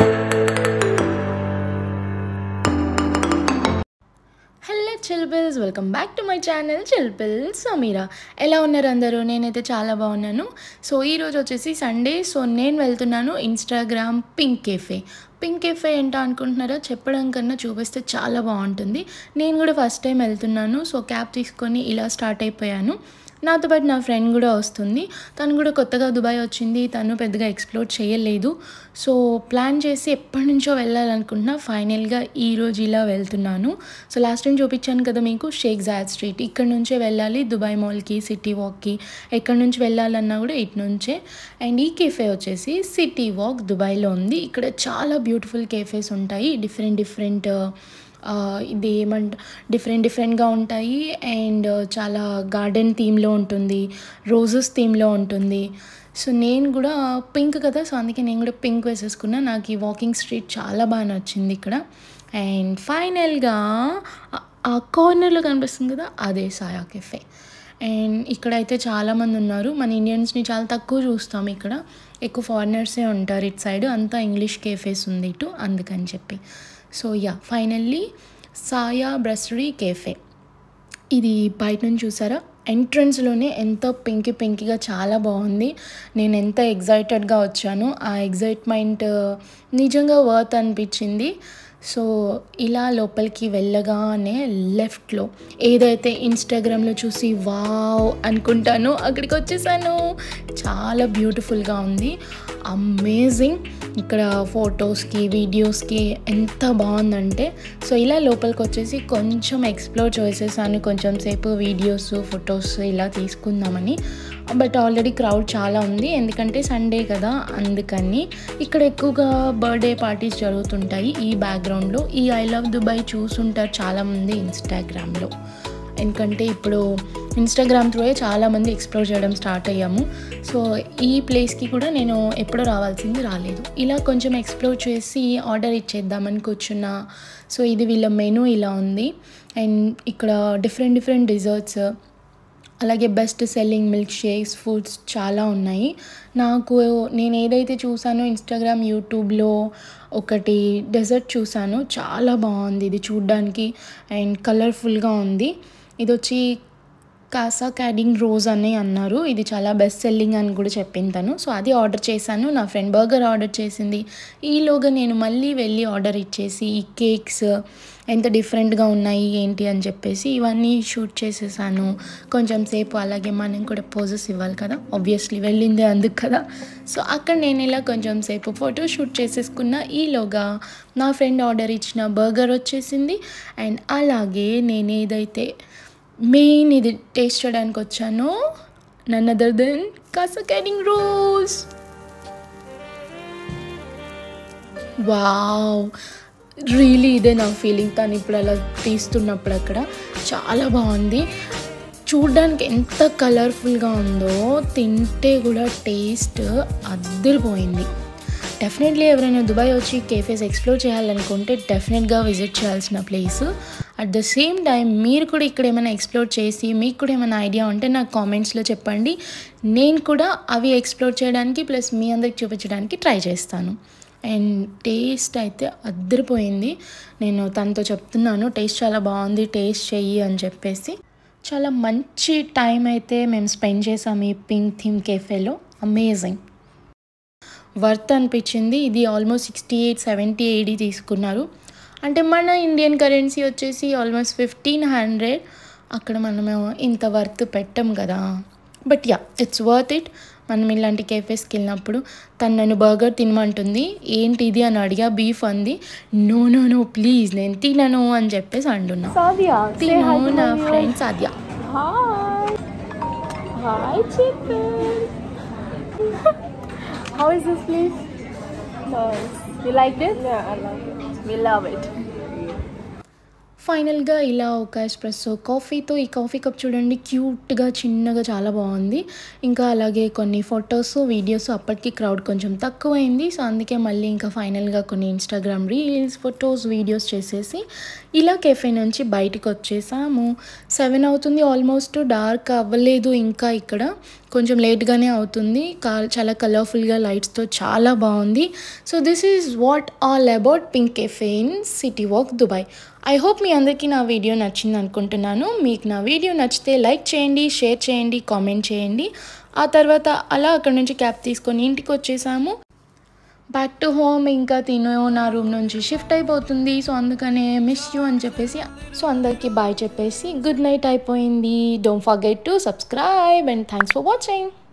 Hello chill pills welcome back to my channel chill pills Sameera ఎలా ఉన్నారు అందరూ నేనైతే చాలా బాగున్నాను సో ఈరోజు వచ్చేసి సండే సో నేను వెళ్తున్నాను Instagram pink cafe pink cafe ఏంటో అనుకుంటున్నారా చెప్పడం కన్నా చూపిస్తే చాలా బాగుంటుంది నేను కూడా ఫస్ట్ టైం వెళ్తున్నాను సో క్యాబ్ తీసుకొని ఇలా స్టార్ట్ అయిపోయాను నాతో పాటు నా ఫ్రెండ్ కూడా వస్తుంది తను కూడా కొత్తగా దుబాయ్ వచ్చింది తను పెద్దగా ఎక్స్ప్లోర్ చేయలేదు సో ప్లాన్ చేసి ఎప్పటి నుంచో వెళ్ళాలనుకుంటున్నా ఫైనల్గా ఈరోజు ఇలా వెళ్తున్నాను సో లాస్ట్ టైం చూపించాను కదా మీకు షేక్ జాయద్ స్ట్రీట్ ఇక్కడ నుంచే వెళ్ళాలి దుబాయ్ మాల్కి సిటీ వాక్కి ఎక్కడి నుంచి వెళ్ళాలన్నా కూడా ఇటు నుంచే అండ్ ఈ కేఫే వచ్చేసి సిటీ వాక్ దుబాయ్లో ఉంది ఇక్కడ చాలా బ్యూటిఫుల్ కేఫేస్ ఉంటాయి డిఫరెంట్ డిఫరెంట్ ఆ, ఇది ఏమంట డిఫరెంట్ డిఫరెంట్గా ఉంటాయి అండ్ చాలా గార్డెన్ థీమ్లో ఉంటుంది రోజెస్ థీమ్లో ఉంటుంది సో నేను కూడా పింక్ కదా సో అందుకే నేను కూడా పింక్ వేసేసుకున్నా నాకు ఈ వాకింగ్ స్ట్రీట్ చాలా బాగా నచ్చింది ఇక్కడ అండ్ ఫైనల్గా ఆ- ఆ కార్నర్లో కనిపిస్తుంది కదా అదే సాయా కెఫే అండ్ ఇక్కడైతే చాలామంది ఉన్నారు మన ఇండియన్స్ని చాలా తక్కువ చూస్తాం ఇక్కడ ఎక్కువ ఫారినర్సే ఉంటారు ఇటు సైడ్ అంతా ఇంగ్లీష్ కేఫేస్ ఉంది ఇటు అందుకని చెప్పి సో యా ఫైనల్లీ సాయా బ్రస్టరీ కేఫే ఇది బయట నుంచి చూసారా ఎంట్రన్స్లోనే ఎంతో పింకి పింకిగా చాలా బాగుంది నేను ఎంత ఎగ్జైటెడ్గా వచ్చాను ఆ ఎగ్జైట్మెంట్ నిజంగా వర్త్ అనిపించింది సో ఇలా లోపలికి వెళ్ళగానే లెఫ్ట్లో ఏదైతే ఇన్స్టాగ్రామ్లో చూసి వావ్ అనుకుంటానో అక్కడికి వచ్చేసాను చాలా బ్యూటిఫుల్గా ఉంది అమేజింగ్ ఇక్కడ ఫొటోస్కి వీడియోస్కి ఎంత బాగుందంటే సో ఇలా లోపలికి వచ్చేసి కొంచెం ఎక్స్ప్లోర్ చేసేసాను కొంచెం సేపు వీడియోస్ ఫొటోస్ ఇలా తీసుకుందామని బట్ ఆల్రెడీ క్రౌడ్ చాలా ఉంది ఎందుకంటే సండే కదా అందుకని ఇక్కడ ఎక్కువగా బర్త్డే పార్టీస్ జరుగుతుంటాయి ఈ బ్యాక్గ్రౌండ్లో ఈ ఐ లవ్ దుబాయ్ చూసుంటారు చాలామంది ఇన్స్టాగ్రామ్లో ఎందుకంటే ఇప్పుడు ఇన్స్టాగ్రామ్ త్రూయే చాలామంది ఎక్స్ప్లోర్ చేయడం స్టార్ట్ అయ్యాము సో ఈ ప్లేస్కి కూడా నేను ఎప్పుడో రావాల్సింది రాలేదు ఇలా కొంచెం ఎక్స్ప్లోర్ చేసి ఆర్డర్ ఇచ్చేద్దామని కూర్చున్నా సో ఇది వీళ్ళ మెనూ ఇలా ఉంది అండ్ ఇక్కడ డిఫరెంట్ డిఫరెంట్ డిజర్ట్స్ అలాగే best selling milk shakes foods చాలా ఉన్నాయి నాకు నేను ఏదైతే చూసానో ఇన్స్టాగ్రామ్ యూట్యూబ్లో ఒకటి డెజర్ట్ చూసాను చాలా బాగుంది ఇది చూడ్డానికి అండ్ కలర్ఫుల్గా ఉంది ఇది వచ్చి కాసా క్యాడింగ్ రోజ్ అని అన్నారు ఇది చాలా బెస్ట్ సెల్లింగ్ అని కూడా చెప్పింది తను సో అది ఆర్డర్ చేశాను నా ఫ్రెండ్ బర్గర్ ఆర్డర్ చేసింది ఈలోగా నేను మళ్ళీ వెళ్ళి ఆర్డర్ ఇచ్చేసి ఈ కేక్స్ ఎంత డిఫరెంట్గా ఉన్నాయి ఏంటి అని చెప్పేసి ఇవన్నీ షూట్ చేసేసాను కొంచెం సేపు అలాగే మనం కూడా పోజెస్ ఇవ్వాలి కదా ఆబ్వియస్లీ వెళ్ళిందే అందుకు కదా సో అక్కడ నేను ఇలా కొంచెం సేపు ఫోటో షూట్ చేసేసుకున్న ఈలోగా నా ఫ్రెండ్ ఆర్డర్ ఇచ్చిన బర్గర్ వచ్చేసింది అండ్ అలాగే నేను ఏదైతే మెయిన్ ఇది టేస్ట్ చేయడానికి వచ్చానో నన్ అదర్ దెన్ కాసా క్యాడింగ్ రోజ్ వావ్ రియలీ ఇదే నా ఫీలింగ్ తను ఇప్పుడు అలా తీస్తున్నప్పుడు అక్కడ చాలా బాగుంది చూడ్డానికి ఎంత కలర్ఫుల్గా ఉందో తింటే కూడా టేస్ట్ అద్దరిపోయింది డెఫినెట్లీ ఎవరైనా దుబాయ్ వచ్చి కేఫేస్ ఎక్స్ప్లోర్ చేయాలనుకుంటే డెఫినెట్గా విజిట్ చేయాల్సిన place at the same time మీరు కూడా ఇక్కడ ఏమైనా ఎక్స్ప్లోర్ చేసి మీకు కూడా ఏమైనా ఐడియా ఉంటే నాకు కామెంట్స్లో చెప్పండి నేను కూడా అవి ఎక్స్ప్లోర్ చేయడానికి ప్లస్ మీ అందరికి చూపించడానికి ట్రై చేస్తాను అండ్ టేస్ట్ అయితే అద్దరిపోయింది నేను తనతో చెప్తున్నాను టేస్ట్ చాలా బాగుంది టేస్ట్ చెయ్యి అని చెప్పేసి చాలా మంచి టైం అయితే మేము స్పెండ్ చేసాము ఈ పింక్ థీమ్ కేఫేలో అమేజింగ్ వర్త్ అనిపించింది ఇది almost sixty eight seventy eighty తీసుకున్నారు అంటే మన ఇండియన్ కరెన్సీ వచ్చేసి ఆల్మోస్ట్ ఫిఫ్టీన్ హండ్రెడ్ అక్కడ మనము ఇంత వర్త్ పెట్టం కదా but yeah it's worth it మనం ఇలాంటి కేఫేస్కి వెళ్ళినప్పుడు తను నన్ను బర్గర్ తినమంటుంది ఏంటి ఇది అని అడిగా బీఫ్ అంది నో నో నో ప్లీజ్ నేను తినను అని చెప్పేసి అంటున్నా Sadia, say hi తిను to నా my viewers. ఫ్రెండ్ సాధ్య Hi. Hi, chicken. How is this place? Nice. You liked it? Yeah, I like it. We love it. ఫైనల్గా ఇలా ఒక ఎస్ప్రెస్సో కాఫీతో ఈ కాఫీ కప్ చూడండి క్యూట్గా చిన్నగా చాలా బాగుంది ఇంకా అలాగే కొన్ని ఫొటోస్ వీడియోస్ అప్పటికి క్రౌడ్ కొంచెం తక్కువైంది సో అందుకే మళ్ళీ ఇంకా ఫైనల్గా కొన్ని ఇన్స్టాగ్రామ్ రీల్స్ ఫొటోస్ వీడియోస్ చేసేసి ఇలా కెఫే నుంచి బయటకు వచ్చేసాము సెవెన్ అవుతుంది ఆల్మోస్ట్ డార్క్ అవ్వలేదు ఇంకా ఇక్కడ కొంచెం లేట్గానే అవుతుంది కా చాలా కలర్ఫుల్గా లైట్స్తో చాలా బాగుంది so this is what all about pink cafe in city walk Dubai I hope మీ అందరికీ నా వీడియో నచ్చింది అనుకుంటున్నాను మీకు నా వీడియో నచ్చితే లైక్ చేయండి షేర్ చేయండి కామెంట్ చేయండి ఆ తర్వాత అలా అక్కడ నుంచి క్యాబ్ తీసుకొని ఇంటికి వచ్చేసాము బ్యాక్ టు హోమ్ ఇంకా తిను నా రూమ్ నుంచి షిఫ్ట్ అయిపోతుంది సో అందుకనే మిస్ యూ అని చెప్పేసి సో అందరికీ బాయ్ చెప్పేసి గుడ్ నైట్ అయిపోయింది don't forget to subscribe and thanks for watching